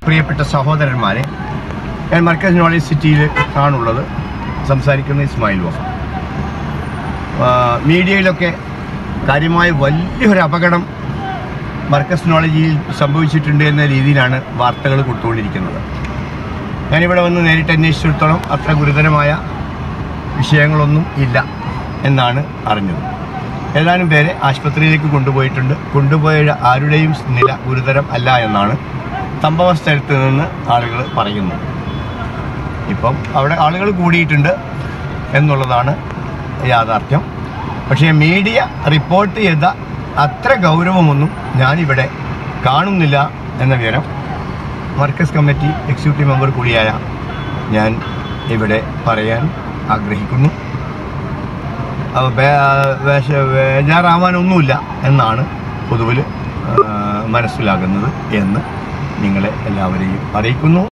പ്രിയപ്പെട്ട സഹോദരന്മാരെ ഞാൻ മർക്കസ് നോളജ് സിറ്റിയിൽ ആണുള്ളത് സംസാരിക്കുന്ന ഇസ്മായിൽ വഫ ആ, മീഡിയയിലൊക്കെ കാര്യമായ വലിയൊരു അപകടം മർക്കസ് നോളജിയിൽ സംഭവിച്ചിട്ടുണ്ട് എന്ന രീതിയിലാണ് വാർത്തകൾ കൊടുത്തുകൊണ്ടിരിക്കുന്നത് ഞാനിവിടെ വന്ന് നേരിട്ട് അന്വേഷിച്ചിടത്തോളം അത്ര ഗുരുതരമായ വിഷയങ്ങളൊന്നും ഇല്ല എന്നാണ് അറിഞ്ഞത് ഏതാനും പേരെ ആശുപത്രിയിലേക്ക് കൊണ്ടുപോയിട്ടുണ്ട് കൊണ്ടുപോയ ആരുടെയും നില ഗുരുതരം അല്ല എന്നാണ് സംഭവ സ്ഥലത്ത് നിന്ന് ആളുകൾ പറയുന്നത് ഇപ്പം അവിടെ ആളുകൾ കൂടിയിട്ടുണ്ട് എന്നുള്ളതാണ് യാഥാർത്ഥ്യം പക്ഷേ മീഡിയ റിപ്പോർട്ട് ചെയ്ത അത്ര ഗൗരവമൊന്നും ഞാനിവിടെ കാണുന്നില്ല എന്ന വിവരം മർക്കസ് കമ്മിറ്റി എക്സിക്യൂട്ടീവ് മെമ്പർ കൂടിയായ ഞാൻ ഇവിടെ പറയാൻ ആഗ്രഹിക്കുന്നു അത് ബേ- വേഷ- ബേജാറാവാനൊന്നുമില്ല എന്നാണ് പൊതുവിൽ മനസ്സിലാകുന്നത് എന്ന് നിങ്ങളെ എല്ലാവരെയും അറിയിക്കുന്നു